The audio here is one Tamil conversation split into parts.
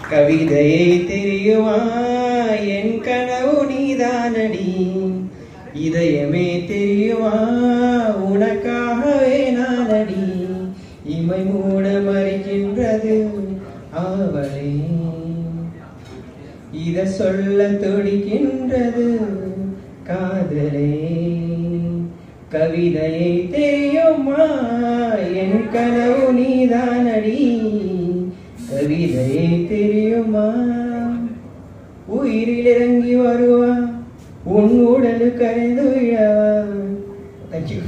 கவிதையை தெரியுமா என் கனவு நீதானடி இதயமே தெரியுமா உனக்காகவே நானடி இமை மூட மறைக்கின்றது ஆவலே இத சொல்ல துடிக்கின்றது காதலே கவிதையை தெரியுமா என் கனவு நீதானடி கவிதையை தெரியுமா உயிரில் இறங்கி வருவா உன் உடலு கரைந்து விழவா thank you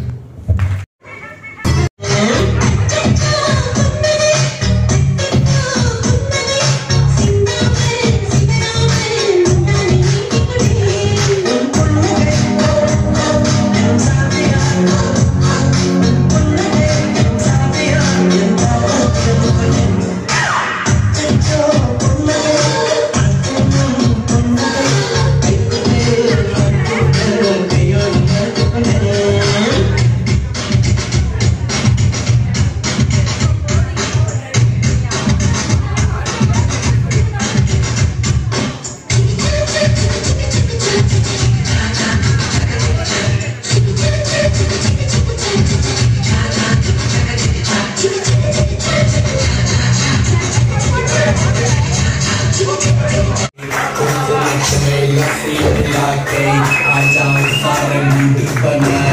Like they, I don't find you the banana.